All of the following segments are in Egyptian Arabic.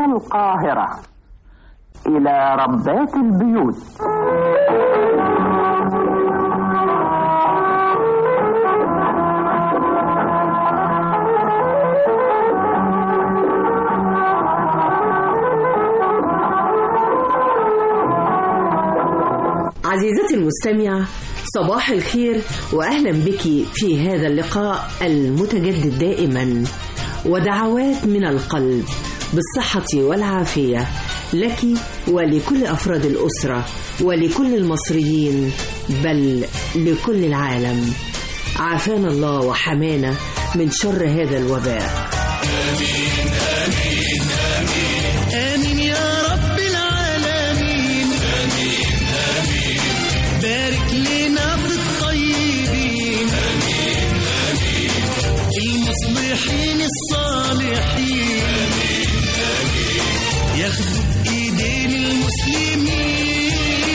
القاهرة إلى ربات البيوت عزيزتي المستمعة صباح الخير وأهلا بك في هذا اللقاء المتجدد دائما ودعوات من القلب بالصحة والعافية لك ولكل أفراد الأسرة ولكل المصريين بل لكل العالم عافانا الله وحمانا من شر هذا الوباء آمين آمين آمين آمين يا رب العالمين آمين آمين بارك لنا في الطيبين آمين آمين المصلحين الصالحين آمين آمين ياخدوا بإيدين المسلمين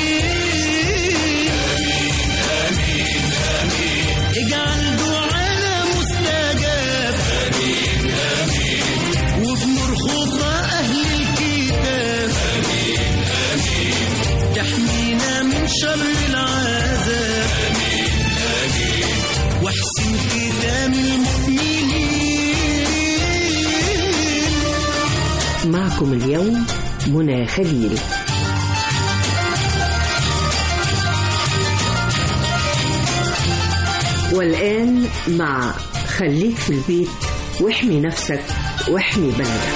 آمين آمين اجعل دعانا مستجاب آمين آمين وبنور خطى أهل الكتاب آمين آمين تحمينا من شر العذاب آمين آمين واحسن ختام المؤمنين معكم اليوم منى خليل والآن مع خليك في البيت واحمي نفسك واحمي بلدك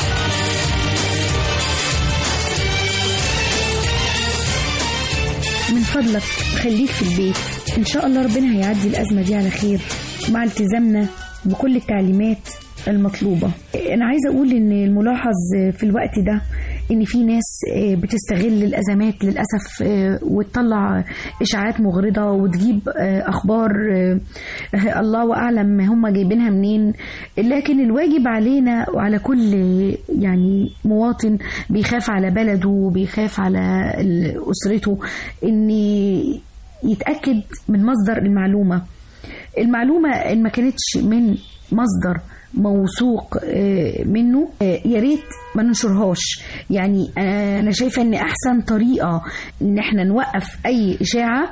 من فضلك خليك في البيت ان شاء الله ربنا هيعدي الازمه دي على خير مع التزامنا بكل التعليمات المطلوبه انا عايزه اقول ان الملاحظ في الوقت ده ان في ناس بتستغل الازمات للاسف وتطلع اشاعات مغرضه وتجيب اخبار الله اعلم هم جايبينها منين لكن الواجب علينا وعلى كل يعني مواطن بيخاف على بلده وبيخاف على اسرته ان يتاكد من مصدر المعلومه المعلومه ان ما كانتش من مصدر موثوق منه يا ريت ما ننشرهاش يعني انا شايفه ان احسن طريقه ان احنا نوقف اي اشاعه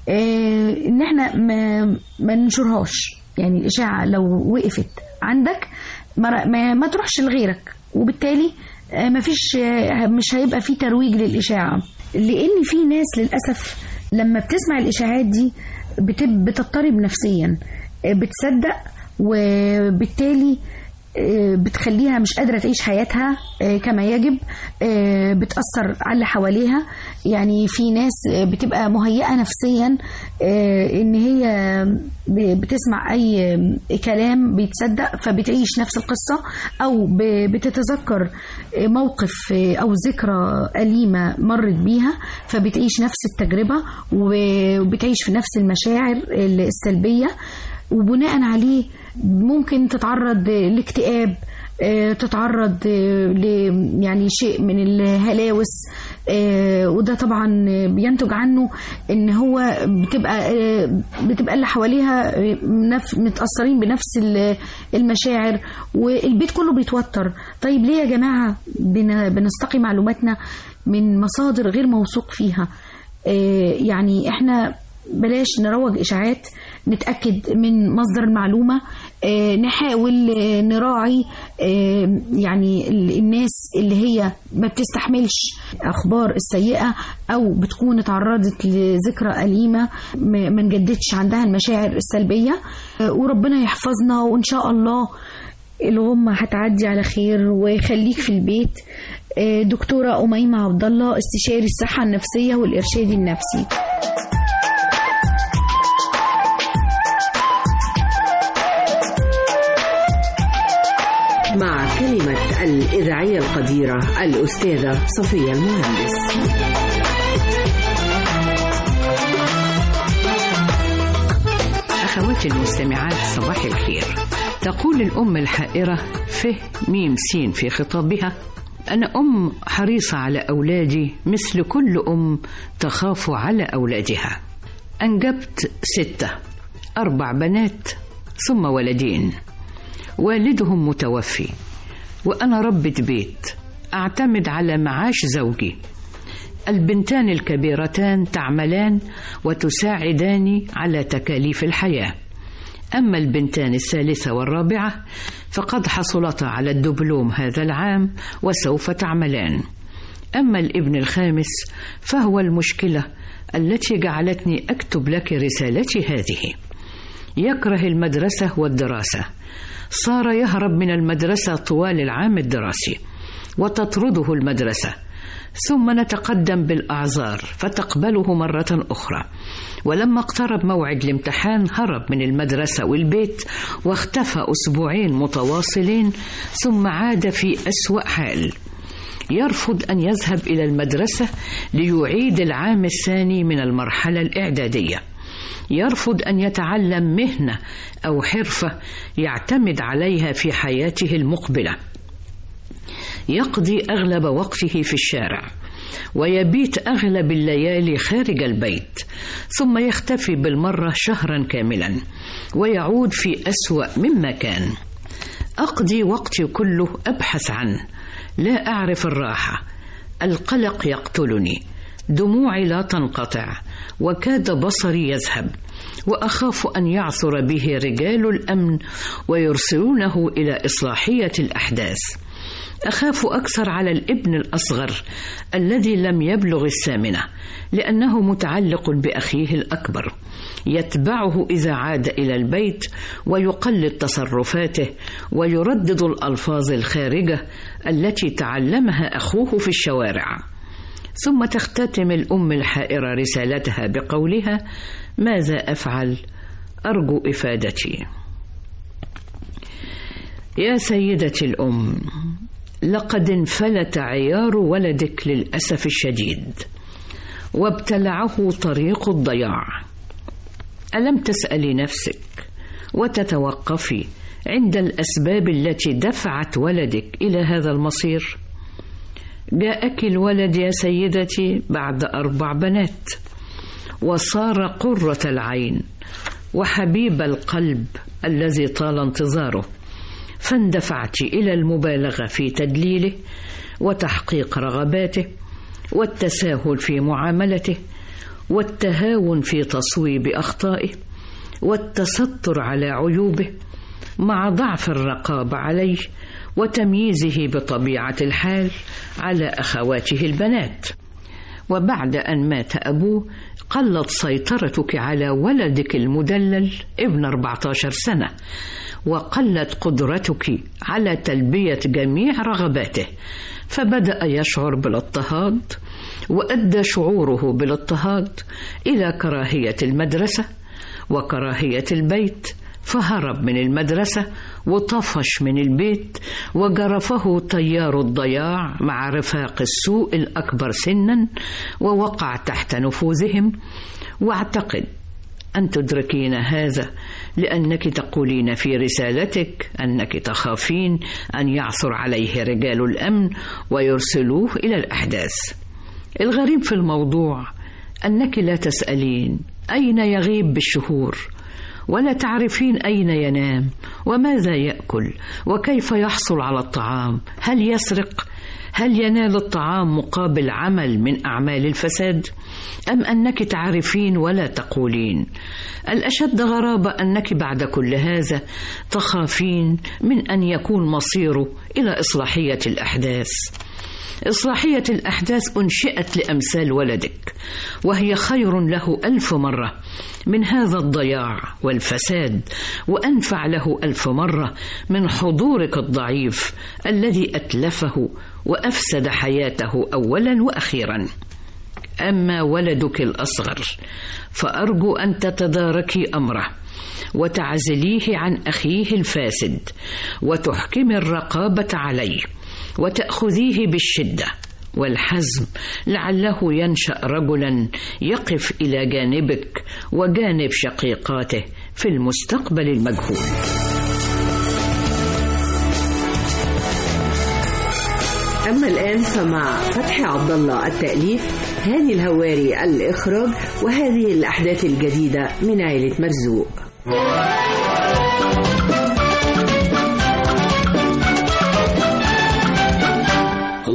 ان احنا ما, ما ننشرهاش يعني الاشاعه لو وقفت عندك ما, ما, ما تروحش لغيرك وبالتالي ما فيش مش هيبقى في ترويج للاشاعه لان في ناس للاسف لما بتسمع الاشاعات دي بتضطرب نفسيا بتصدق وبالتالي بتخليها مش قادرة تعيش حياتها كما يجب بتأثر على اللي حواليها يعني في ناس بتبقى مهيئة نفسيا ان هي بتسمع اي كلام بيتصدق فبتعيش نفس القصة او بتتذكر موقف او ذكرى أليمة مرت بيها فبتعيش نفس التجربة وبتعيش في نفس المشاعر السلبية وبناء عليه ممكن تتعرض لاكتئاب تتعرض ل يعني شيء من الهلاوس وده طبعا بينتج عنه ان هو بتبقى بتبقى اللي حواليها متاثرين بنفس المشاعر والبيت كله بيتوتر طيب ليه يا جماعه بنستقي معلوماتنا من مصادر غير موثوق فيها يعني احنا بلاش نروج اشاعات نتاكد من مصدر المعلومه آه نحاول آه نراعي آه يعني الناس اللي هي ما بتستحملش اخبار السيئه او بتكون اتعرضت لذكرى اليمه ما نجددش عندها المشاعر السلبيه وربنا يحفظنا وان شاء الله الغمه هتعدي على خير ويخليك في البيت دكتوره اميمه عبد الله استشاري الصحه النفسيه والارشاد النفسي مع كلمة الإذاعية القديرة الأستاذة صفية المهندس أخواتي المستمعات صباح الخير تقول الأم الحائرة فه ميم سين في خطابها أنا أم حريصة على أولادي مثل كل أم تخاف على أولادها أنجبت ستة أربع بنات ثم ولدين والدهم متوفي وأنا ربة بيت أعتمد على معاش زوجي البنتان الكبيرتان تعملان وتساعدان على تكاليف الحياة أما البنتان الثالثة والرابعة فقد حصلتا على الدبلوم هذا العام وسوف تعملان أما الابن الخامس فهو المشكلة التي جعلتني أكتب لك رسالتي هذه يكره المدرسة والدراسة صار يهرب من المدرسة طوال العام الدراسي وتطرده المدرسة ثم نتقدم بالأعذار فتقبله مرة أخرى ولما اقترب موعد الامتحان هرب من المدرسة والبيت واختفى أسبوعين متواصلين ثم عاد في أسوأ حال يرفض أن يذهب إلى المدرسة ليعيد العام الثاني من المرحلة الإعدادية يرفض أن يتعلم مهنة أو حرفة يعتمد عليها في حياته المقبلة يقضي أغلب وقته في الشارع ويبيت أغلب الليالي خارج البيت ثم يختفي بالمرة شهرا كاملا ويعود في أسوأ مما كان أقضي وقتي كله أبحث عنه لا أعرف الراحة القلق يقتلني دموعي لا تنقطع وكاد بصري يذهب واخاف ان يعثر به رجال الامن ويرسلونه الى اصلاحيه الاحداث اخاف اكثر على الابن الاصغر الذي لم يبلغ الثامنه لانه متعلق باخيه الاكبر يتبعه اذا عاد الى البيت ويقلد تصرفاته ويردد الالفاظ الخارجه التي تعلمها اخوه في الشوارع ثم تختتم الام الحائره رسالتها بقولها ماذا افعل ارجو افادتي يا سيدتي الام لقد انفلت عيار ولدك للاسف الشديد وابتلعه طريق الضياع الم تسالي نفسك وتتوقفي عند الاسباب التي دفعت ولدك الى هذا المصير جاءك الولد يا سيدتي بعد اربع بنات وصار قره العين وحبيب القلب الذي طال انتظاره فاندفعت الى المبالغه في تدليله وتحقيق رغباته والتساهل في معاملته والتهاون في تصويب اخطائه والتستر على عيوبه مع ضعف الرقابه عليه وتمييزه بطبيعه الحال على اخواته البنات وبعد ان مات ابوه قلت سيطرتك على ولدك المدلل ابن 14 سنه وقلت قدرتك على تلبيه جميع رغباته فبدا يشعر بالاضطهاد وادى شعوره بالاضطهاد الى كراهيه المدرسه وكراهيه البيت فهرب من المدرسة وطفش من البيت وجرفه تيار الضياع مع رفاق السوء الأكبر سنا ووقع تحت نفوذهم واعتقد أن تدركين هذا لأنك تقولين في رسالتك أنك تخافين أن يعثر عليه رجال الأمن ويرسلوه إلى الأحداث الغريب في الموضوع أنك لا تسألين أين يغيب بالشهور ولا تعرفين أين ينام وماذا يأكل وكيف يحصل على الطعام هل يسرق هل ينال الطعام مقابل عمل من أعمال الفساد أم أنك تعرفين ولا تقولين الأشد غرابة أنك بعد كل هذا تخافين من أن يكون مصيره إلى إصلاحية الأحداث إصلاحية الأحداث أنشئت لأمثال ولدك وهي خير له ألف مرة من هذا الضياع والفساد وأنفع له ألف مرة من حضورك الضعيف الذي أتلفه وأفسد حياته أولا وأخيرا أما ولدك الأصغر فأرجو أن تتداركي أمره وتعزليه عن أخيه الفاسد وتحكمي الرقابة عليه وتأخذيه بالشدة والحزم لعله ينشأ رجلا يقف إلى جانبك وجانب شقيقاته في المستقبل المجهول. أما الآن فمع فتحي عبد الله التأليف هاني الهواري الإخراج وهذه الأحداث الجديدة من عائلة مرزوق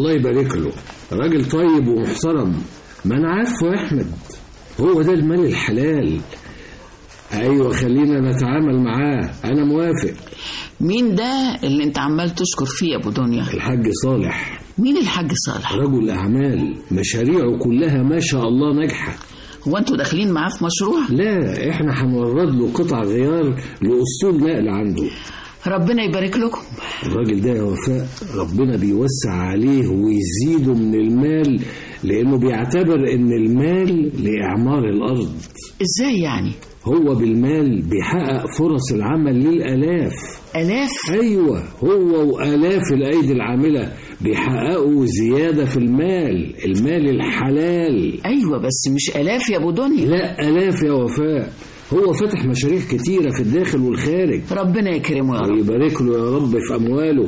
الله يبارك له راجل طيب ومحترم ما انا عارفه يا احمد هو ده المال الحلال ايوه خلينا نتعامل معاه انا موافق مين ده اللي انت عمال تشكر فيه يا ابو دنيا الحاج صالح مين الحاج صالح رجل اعمال مشاريعه كلها ما شاء الله ناجحه هو انتوا داخلين معاه في مشروع لا احنا هنورد له قطع غيار لاسطول نقل عنده ربنا يبارك لكم الراجل ده يا وفاء ربنا بيوسع عليه ويزيده من المال لانه بيعتبر ان المال لاعمار الارض ازاي يعني هو بالمال بيحقق فرص العمل للالاف الاف ايوه هو والاف الايدي العامله بيحققوا زياده في المال المال الحلال ايوه بس مش الاف يا ابو دنيا لا الاف يا وفاء هو فتح مشاريع كتيره في الداخل والخارج ربنا يكرمه يا رب ويبارك له يا رب في امواله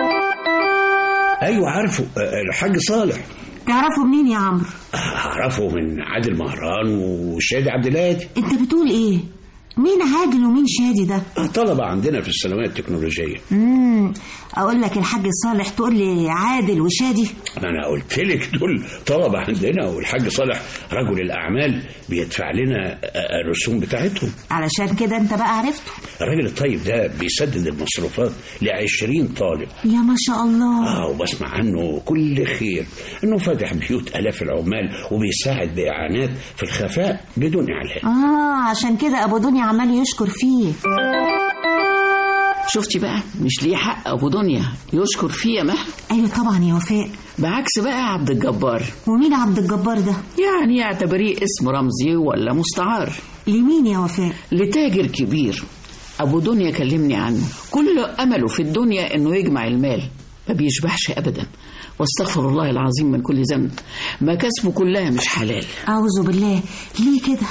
ايوه عارفه آه، الحاج صالح تعرفوا منين يا عمرو اعرفه من عادل مهران وشادي عبد الهادي انت بتقول ايه مين عادل ومين شادي ده طلبة عندنا في الثانوية التكنولوجية امم اقول لك الحاج صالح تقول لي عادل وشادي ما انا قلت لك دول طلبة عندنا والحاج صالح رجل الاعمال بيدفع لنا آه، الرسوم بتاعتهم علشان كده انت بقى عرفته الراجل الطيب ده بيسدد المصروفات لعشرين طالب يا ما شاء الله اه وبسمع عنه كل خير انه فاتح بيوت الاف العمال وبيساعد باعانات في الخفاء بدون اعلان اه عشان كده ابو دنيا عمال يشكر فيه شفتي بقى مش ليه حق ابو دنيا يشكر فيه يا مها ايوه طبعا يا وفاء بعكس بقى عبد الجبار ومين عبد الجبار ده يعني يعتبريه اسم رمزي ولا مستعار لمين يا وفاء لتاجر كبير ابو دنيا كلمني عنه كل امله في الدنيا انه يجمع المال ما بيشبعش ابدا واستغفر الله العظيم من كل ذنب مكاسبه كلها مش حلال اعوذ بالله ليه كده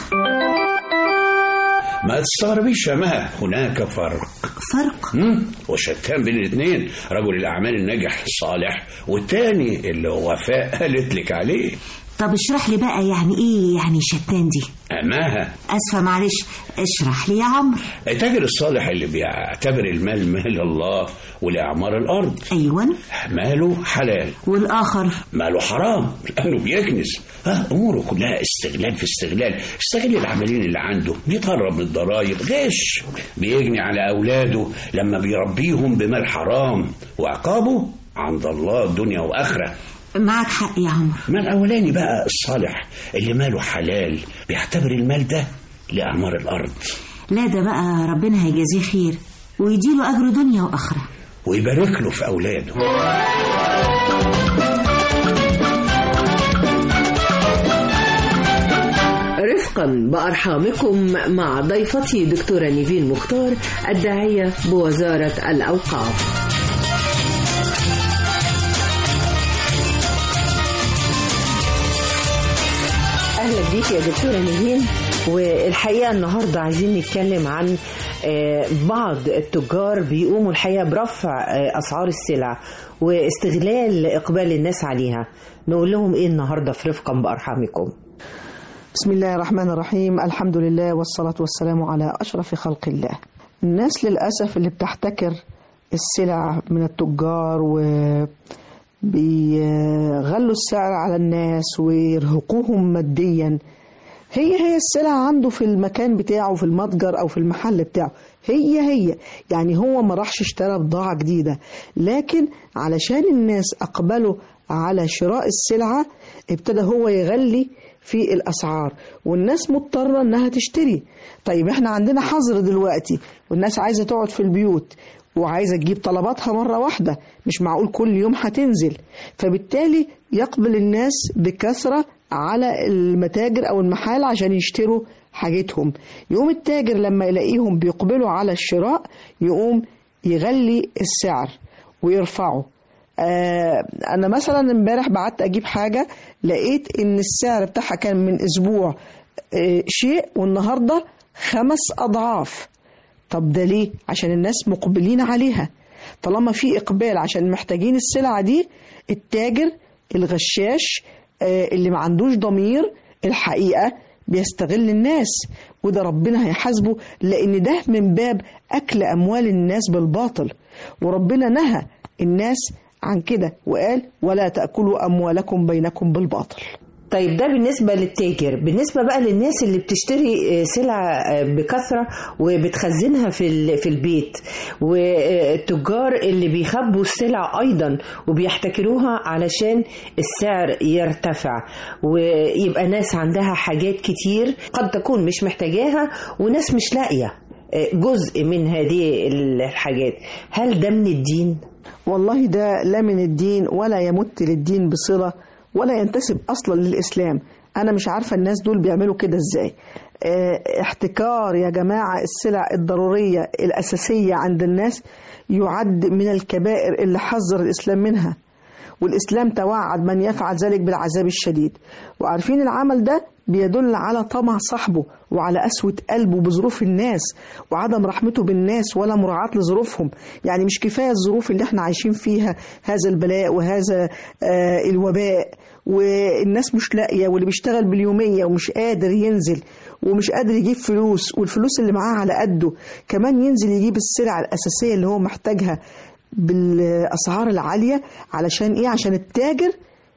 ما تستغربيش يا مها هناك فرق فرق مم. وشتان بين الاثنين رجل الاعمال الناجح صالح والتاني اللي وفاء قالت لك عليه طب اشرح لي بقى يعني ايه يعني شتان دي ماها اسفه معلش اشرح لي يا عمرو التاجر الصالح اللي بيعتبر المال مال الله ولاعمار الارض ايوه ماله حلال والاخر ماله حرام لانه بيكنس ها اموره كلها استغلال في استغلال استغل العملين اللي عنده بيتهرب من الضرايب غش بيجني على اولاده لما بيربيهم بمال حرام وعقابه عند الله دنيا واخره معك حق يا عمرو ما الاولاني بقى الصالح اللي ماله حلال بيعتبر المال ده لاعمار الارض لا ده بقى ربنا هيجازيه خير ويديله اجر دنيا واخره ويبارك له في اولاده رفقا بأرحامكم مع ضيفتي دكتورة نيفين مختار الداعية بوزارة الأوقاف أهلا بيك يا دكتورة نيفين والحقيقة النهاردة عايزين نتكلم عن آه، بعض التجار بيقوموا الحقيقة برفع آه، أسعار السلع واستغلال إقبال الناس عليها نقول لهم إيه النهاردة في رفقا بأرحامكم بسم الله الرحمن الرحيم الحمد لله والصلاة والسلام على أشرف خلق الله الناس للأسف اللي بتحتكر السلع من التجار و بيغلوا السعر على الناس ويرهقوهم ماديا هي هي السلع عنده في المكان بتاعه في المتجر أو في المحل بتاعه هي هي يعني هو ما راحش اشترى بضاعة جديدة لكن علشان الناس أقبلوا على شراء السلعة ابتدى هو يغلي في الأسعار والناس مضطرة إنها تشتري طيب احنا عندنا حظر دلوقتي والناس عايزة تقعد في البيوت وعايزة تجيب طلباتها مرة واحدة مش معقول كل يوم هتنزل فبالتالي يقبل الناس بكثرة على المتاجر أو المحال عشان يشتروا حاجتهم يقوم التاجر لما يلاقيهم بيقبلوا على الشراء يقوم يغلي السعر ويرفعه آه انا مثلا امبارح بعت اجيب حاجه لقيت ان السعر بتاعها كان من اسبوع آه شيء والنهارده خمس اضعاف طب ده ليه عشان الناس مقبلين عليها طالما في اقبال عشان محتاجين السلعه دي التاجر الغشاش آه اللي ما عندوش ضمير الحقيقه بيستغل الناس وده ربنا هيحاسبه لان ده من باب اكل اموال الناس بالباطل وربنا نهى الناس عن كده وقال ولا تأكلوا أموالكم بينكم بالباطل طيب ده بالنسبة للتاجر بالنسبة بقى للناس اللي بتشتري سلع بكثرة وبتخزنها في ال- في البيت والتجار اللي بيخبوا السلع أيضا وبيحتكروها علشان السعر يرتفع ويبقى ناس عندها حاجات كتير قد تكون مش محتاجاها وناس مش لاقية جزء من هذه الحاجات هل ده من الدين؟ والله ده لا من الدين ولا يمت للدين بصلة ولا ينتسب أصلا للإسلام أنا مش عارفة الناس دول بيعملوا كده إزاي اه، احتكار يا جماعة السلع الضرورية الأساسية عند الناس يعد من الكبائر اللي حذر الإسلام منها والإسلام توعد من يفعل ذلك بالعذاب الشديد وعارفين العمل ده بيدل على طمع صاحبه وعلى قسوة قلبه بظروف الناس وعدم رحمته بالناس ولا مراعاة لظروفهم يعني مش كفاية الظروف اللي احنا عايشين فيها هذا البلاء وهذا آه الوباء والناس مش لاقية واللي بيشتغل باليومية ومش قادر ينزل ومش قادر يجيب فلوس والفلوس اللي معاه على قده كمان ينزل يجيب السلع الأساسية اللي هو محتاجها بالأسعار العالية علشان إيه عشان التاجر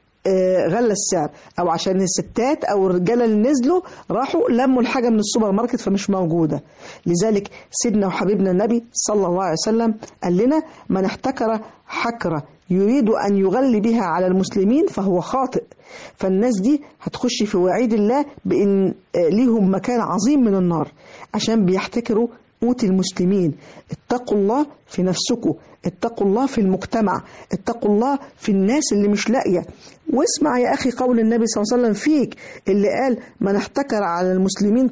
آه، غلى السعر او عشان الستات او الرجاله اللي نزلوا راحوا لموا الحاجه من السوبر ماركت فمش موجوده لذلك سيدنا وحبيبنا النبي صلى الله عليه وسلم قال لنا من احتكر حكره يريد ان يغلي بها على المسلمين فهو خاطئ فالناس دي هتخش في وعيد الله بان آه، ليهم مكان عظيم من النار عشان بيحتكروا قوت المسلمين اتقوا الله في نفسكم اتقوا الله في المجتمع اتقوا الله في الناس اللي مش لاقيه واسمع يا اخي قول النبي صلى الله عليه وسلم فيك اللي قال من احتكر على المسلمين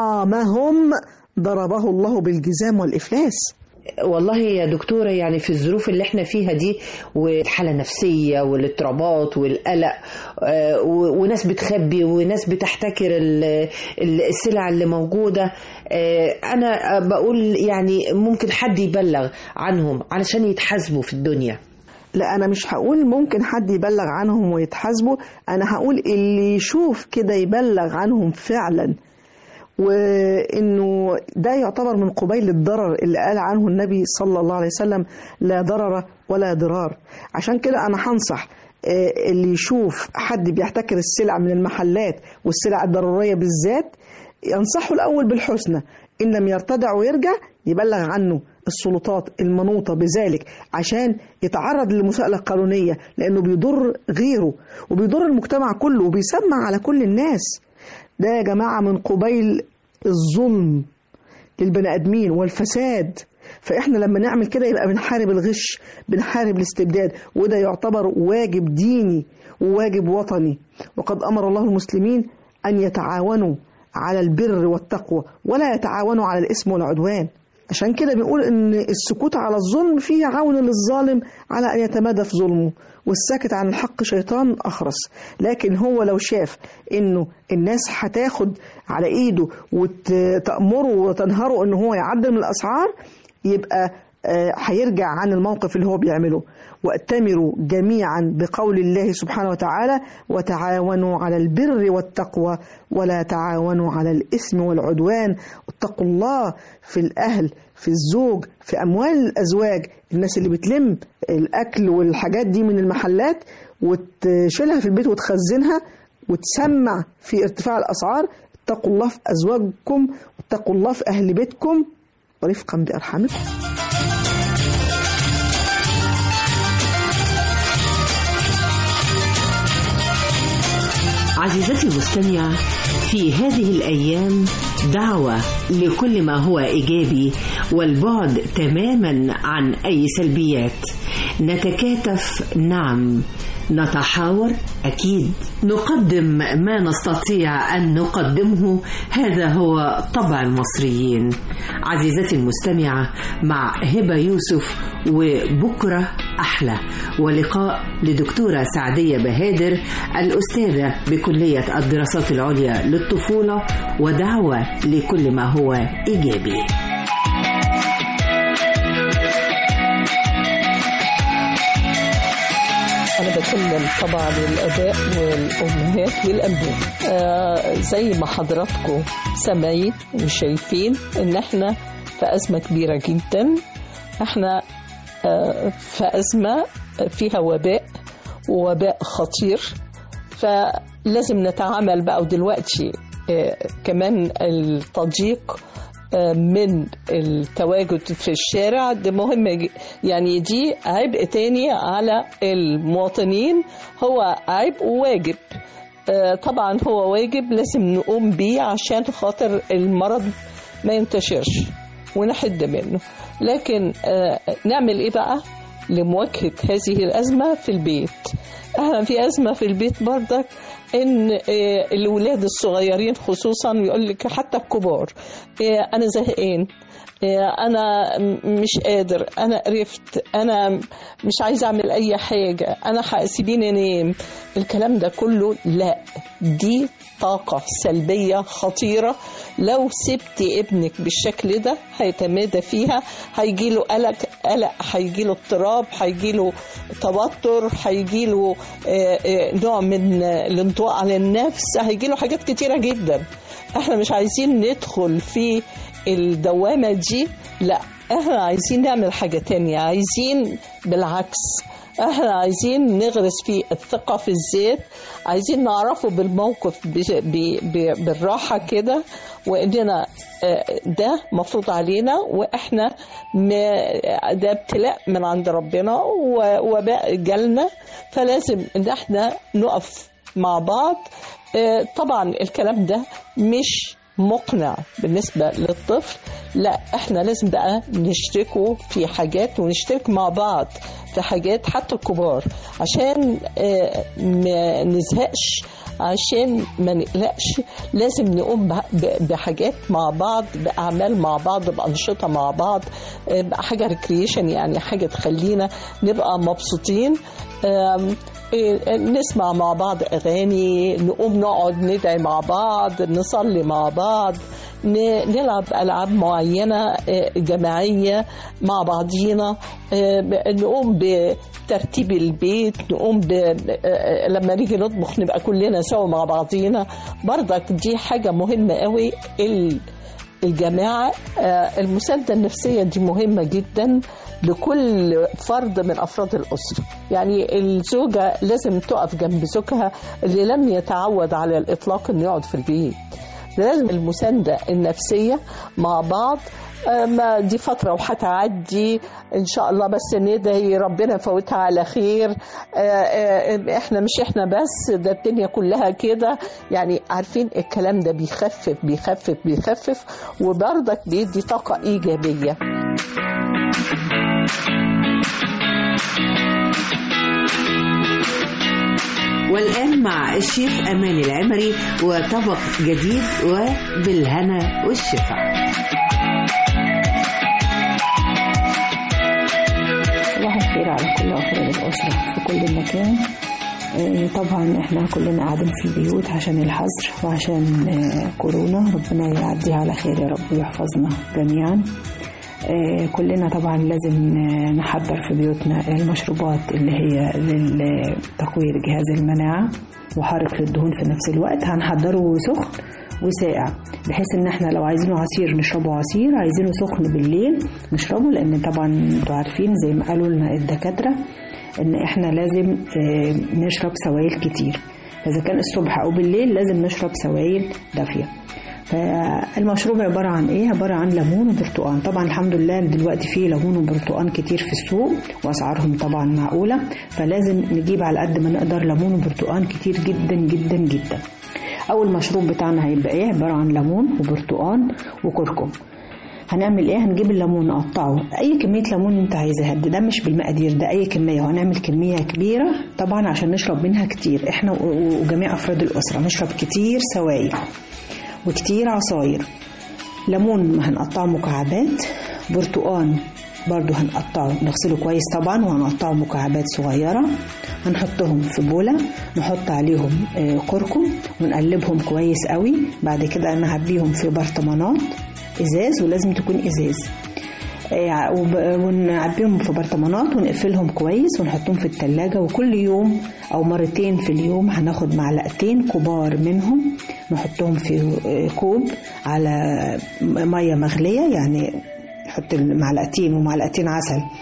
طعامهم ضربه الله بالجزام والافلاس والله يا دكتورة يعني في الظروف اللي احنا فيها دي والحالة النفسية والاضطرابات والقلق آه، و- وناس بتخبي وناس بتحتكر ال- ال- السلع اللي موجودة آه، أنا بقول يعني ممكن حد يبلغ عنهم علشان يتحاسبوا في الدنيا لا انا مش هقول ممكن حد يبلغ عنهم ويتحاسبوا انا هقول اللي يشوف كده يبلغ عنهم فعلا وانه ده يعتبر من قبيل الضرر اللي قال عنه النبي صلى الله عليه وسلم لا ضرر ولا ضرار عشان كده انا هنصح آه، اللي يشوف حد بيحتكر السلع من المحلات والسلع الضرورية بالذات ينصحه الأول بالحسنى إن لم يرتدع ويرجع يبلغ عنه السلطات المنوطة بذلك عشان يتعرض للمساءلة القانونية لأنه بيضر غيره وبيضر المجتمع كله وبيسمع على كل الناس ده يا جماعة من قبيل الظلم للبني آدمين والفساد فإحنا لما نعمل كده يبقى بنحارب الغش بنحارب الاستبداد وده يعتبر واجب ديني وواجب وطني وقد أمر الله المسلمين أن يتعاونوا على البر والتقوى ولا يتعاونوا على الإثم والعدوان عشان كده بنقول ان السكوت على الظلم فيه عون للظالم على ان يتمادى في ظلمه والساكت عن الحق شيطان اخرس لكن هو لو شاف انه الناس هتاخد على ايده وتامره وتنهره ان هو يعدل من الاسعار يبقى آه، هيرجع عن الموقف اللي هو بيعمله واتمروا جميعا بقول الله سبحانه وتعالى وتعاونوا على البر والتقوى ولا تعاونوا على الإثم والعدوان اتقوا الله في الأهل في الزوج في أموال الأزواج الناس اللي بتلم الأكل والحاجات دي من المحلات وتشيلها في البيت وتخزنها وتسمع في ارتفاع الأسعار اتقوا الله في أزواجكم واتقوا الله في أهل بيتكم ورفقا بأرحامكم عزيزتي المستمعة في هذه الأيام دعوة لكل ما هو إيجابي والبعد تماما عن أي سلبيات نتكاتف نعم نتحاور أكيد نقدم ما نستطيع أن نقدمه هذا هو طبع المصريين عزيزتي المستمعة مع هبة يوسف وبكرة أحلى ولقاء لدكتورة سعدية بهادر الأستاذة بكلية الدراسات العليا للطفولة ودعوة لكل ما هو إيجابي أنا بكلم طبعا الآباء والأمهات والأبناء آه زي ما حضراتكم سامعين وشايفين إن إحنا في أزمة كبيرة جدا إحنا آه في أزمة فيها وباء ووباء خطير فلازم نتعامل بقى ودلوقتي آه، كمان التضييق آه، من التواجد في الشارع ده مهم ج- يعني دي عبء تاني على المواطنين هو عبء وواجب آه، طبعا هو واجب لازم نقوم بيه عشان خاطر المرض ما ينتشرش ونحد منه لكن آه، نعمل ايه بقى لمواجهة هذه الأزمة في البيت احنا في أزمة في البيت برضك ان آه، الولاد الصغيرين خصوصا يقول لك حتى الكبار آه، انا زهقان آه، انا م- مش قادر انا قرفت انا مش عايزه اعمل اي حاجه انا ح- سيبيني انام الكلام ده كله لا دي طاقة سلبية خطيرة لو سبت ابنك بالشكل ده هيتمادى فيها هيجيله قلق قلق هيجيله اضطراب هيجيله توتر هيجيله آه، آه، نوع من آه، الانطواء على النفس هيجيله حاجات كتيرة جدا احنا مش عايزين ندخل في الدوامة دي لا احنا عايزين نعمل حاجة تانية عايزين بالعكس احنا عايزين نغرس فيه الثقة في الذات عايزين نعرفه بالموقف ب- ب- ب- بالراحة كده واننا آه، ده مفروض علينا واحنا م- ده ابتلاء من عند ربنا و- وباء جالنا فلازم ان احنا نقف مع بعض آه، طبعا الكلام ده مش مقنع بالنسبة للطفل لا احنا لازم بقى نشتركوا في حاجات ونشترك مع بعض في حاجات حتى الكبار عشان آه، ما نزهقش عشان ما نقلقش لازم نقوم بح- ب- بحاجات مع بعض بأعمال مع بعض بأنشطة مع بعض آه، بحاجة ريكريشن يعني حاجة تخلينا نبقى مبسوطين آم، إيه، نسمع مع بعض أغاني نقوم نقعد ندعي مع بعض نصلي مع بعض ن- نلعب ألعاب معينة آه، جماعية مع بعضينا آه، ب- نقوم بترتيب البيت نقوم ب... آه، لما نيجي نطبخ نبقى كلنا سوا مع بعضينا برضك دي حاجة مهمة قوي ال... الجماعة آه، المساندة النفسية دي مهمة جدا لكل فرد من أفراد الأسرة يعني الزوجة لازم تقف جنب زوجها اللي لم يتعود على الإطلاق أنه يقعد في البيت لازم المساندة النفسية مع بعض آه، ما دي فترة وهتعدي إن شاء الله بس ندعي ربنا يفوتها على خير آه، آه، إحنا مش إحنا بس ده الدنيا كلها كده يعني عارفين الكلام ده بيخفف بيخفف بيخفف وبرضك بيدي طاقة إيجابية والآن مع الشيف أمان العمري وطبق جديد وبالهنا والشفاء صباح الخير على كل أفراد الأسرة في كل مكان آه، طبعا احنا كلنا قاعدين في البيوت عشان الحظر وعشان آه، كورونا ربنا يعديها على خير يا رب ويحفظنا جميعا آه، كلنا طبعا لازم آه، نحضر في بيوتنا المشروبات اللي هي لتقوية جهاز المناعة وحارق للدهون في نفس الوقت هنحضره سخن وساقع بحيث ان احنا لو عايزينه عصير نشربه عصير عايزينه سخن بالليل نشربه لان طبعا انتوا عارفين زي ما قالوا لنا الدكاتره ان احنا لازم آه، نشرب سوائل كتير اذا كان الصبح او بالليل لازم نشرب سوائل دافيه فالمشروب عبارة عن ايه؟ عبارة عن ليمون وبرتقان طبعا الحمد لله دلوقتي فيه ليمون وبرتقان كتير في السوق واسعارهم طبعا معقولة فلازم نجيب على قد ما نقدر ليمون وبرتقان كتير جدا جدا جدا اول مشروب بتاعنا هيبقى ايه عبارة عن ليمون وبرتقان وكركم هنعمل ايه هنجيب الليمون نقطعه اي كميه ليمون انت عايزها ده, ده مش بالمقادير ده اي كميه وهنعمل كميه كبيره طبعا عشان نشرب منها كتير احنا و- وجميع افراد الاسره نشرب كتير سوائل وكتير عصاير ليمون هنقطعه مكعبات برتقان برضو هنقطعه نغسله كويس طبعا وهنقطعه مكعبات صغيرة هنحطهم في بولة نحط عليهم آه، كركم ونقلبهم كويس قوي بعد كده نعبيهم في برطمانات ازاز ولازم تكون ازاز آه، وب- ونعبيهم في برطمانات ونقفلهم كويس ونحطهم في التلاجة وكل يوم أو مرتين في اليوم هناخد معلقتين كبار منهم نحطهم في آه، كوب على مية مغلية يعني نحط المعلقتين ومعلقتين عسل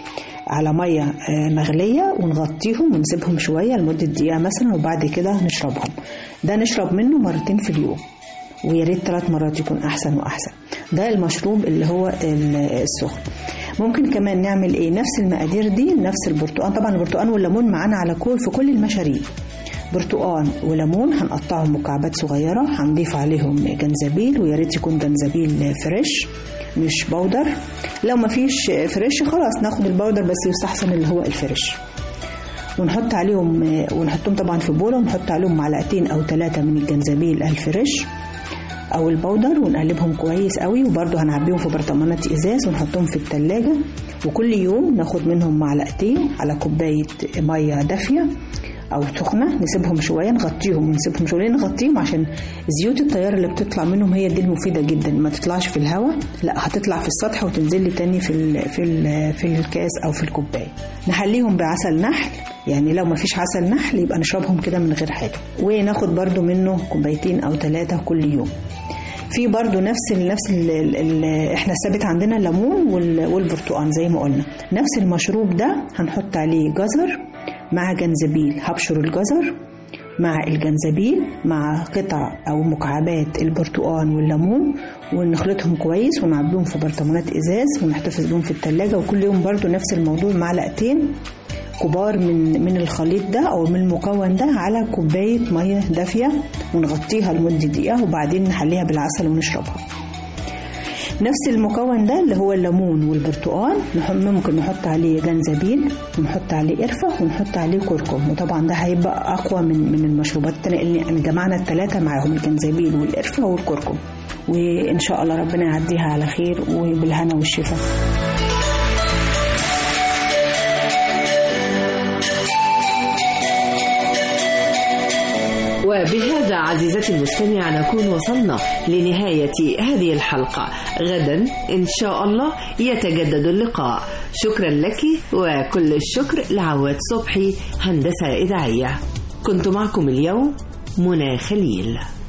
على ميه آه، مغليه ونغطيهم ونسيبهم شويه لمده دقيقه مثلا وبعد كده نشربهم ده نشرب منه مرتين في اليوم ويا ريت ثلاث مرات يكون احسن واحسن ده المشروب اللي هو ال- السخن ممكن كمان نعمل ايه نفس المقادير دي نفس البرتقال طبعا البرتقال والليمون معانا على كل في كل المشاريب برتقال وليمون هنقطعهم مكعبات صغيرة هنضيف عليهم جنزبيل ويا ريت يكون جنزبيل فريش مش بودر لو مفيش فريش خلاص ناخد البودر بس يستحسن اللي هو الفريش ونحط عليهم ونحطهم طبعا في بوله ونحط عليهم معلقتين او ثلاثة من الجنزبيل الفريش او البودر ونقلبهم كويس قوي وبرده هنعبيهم في برطمانات ازاز ونحطهم في التلاجة وكل يوم ناخد منهم معلقتين على كوباية مية دافية او سخنه نسيبهم شويه نغطيهم ونسيبهم شويه ليه نغطيهم عشان زيوت التيار اللي بتطلع منهم هي دي المفيده جدا ما تطلعش في الهواء لا هتطلع في السطح وتنزل لي تاني في ال في ال في الكاس او في الكوبايه نحليهم بعسل نحل يعني لو ما فيش عسل نحل يبقى نشربهم كده من غير حاجه وناخد برده منه كوبايتين او ثلاثه كل يوم في برضو نفس ال نفس ال ال احنا الثابت عندنا الليمون وال- والبرتقال زي ما قلنا نفس المشروب ده هنحط عليه جزر مع جنزبيل هبشر الجزر مع الجنزبيل مع قطع او مكعبات البرتقال والليمون ونخلطهم كويس ونعبيهم في برطمانات ازاز ونحتفظ بهم في التلاجة وكل يوم برضو نفس الموضوع معلقتين كبار من من الخليط ده او من المكون ده على كوبايه ميه دافيه ونغطيها لمده دقيقه وبعدين نحليها بالعسل ونشربها نفس المكون ده اللي هو الليمون والبرتقال نح- ممكن نحط عليه جنزبيل ونحط عليه قرفة ونحط عليه كركم وطبعا ده هيبقى أقوى من من المشروبات التانية اللي يعني جمعنا التلاتة معاهم الجنزبيل والقرفة والكركم وإن شاء الله ربنا يعديها على خير وبالهنا والشفاء وبهذا عزيزتي المستمعة نكون وصلنا لنهاية هذه الحلقة غدا إن شاء الله يتجدد اللقاء شكرا لك وكل الشكر لعواد صبحي هندسة إذاعية كنت معكم اليوم منى خليل